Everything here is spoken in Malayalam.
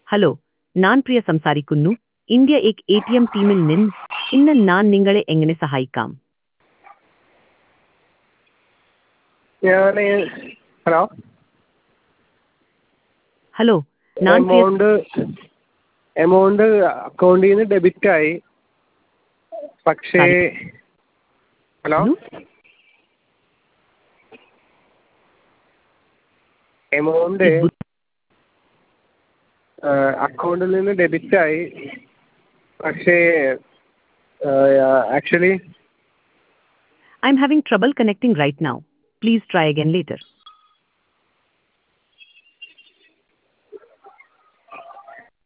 ഹലോ ഞാൻ പ്രിയ സംസാരിക്കുന്നു ഇന്ത്യ എക് എ ടി എം ടീമിൽ നിന്ന് ഇന്ന് ഞാൻ നിങ്ങളെ എങ്ങനെ സഹായിക്കാം ഞാൻ ഹലോ ഹലോ ഞാൻ പ്രിയ എമൗണ്ട് എമൗണ്ട് അക്കൗണ്ടിൽ നിന്ന് ഡെബിറ്റ് ആയി പക്ഷേ ഹലോ എമൗണ്ട് അക്കൗണ്ടിൽ നിന്ന് ഡെബിറ്റ് ആയി പക്ഷേ actually I'm having trouble connecting right now please try again later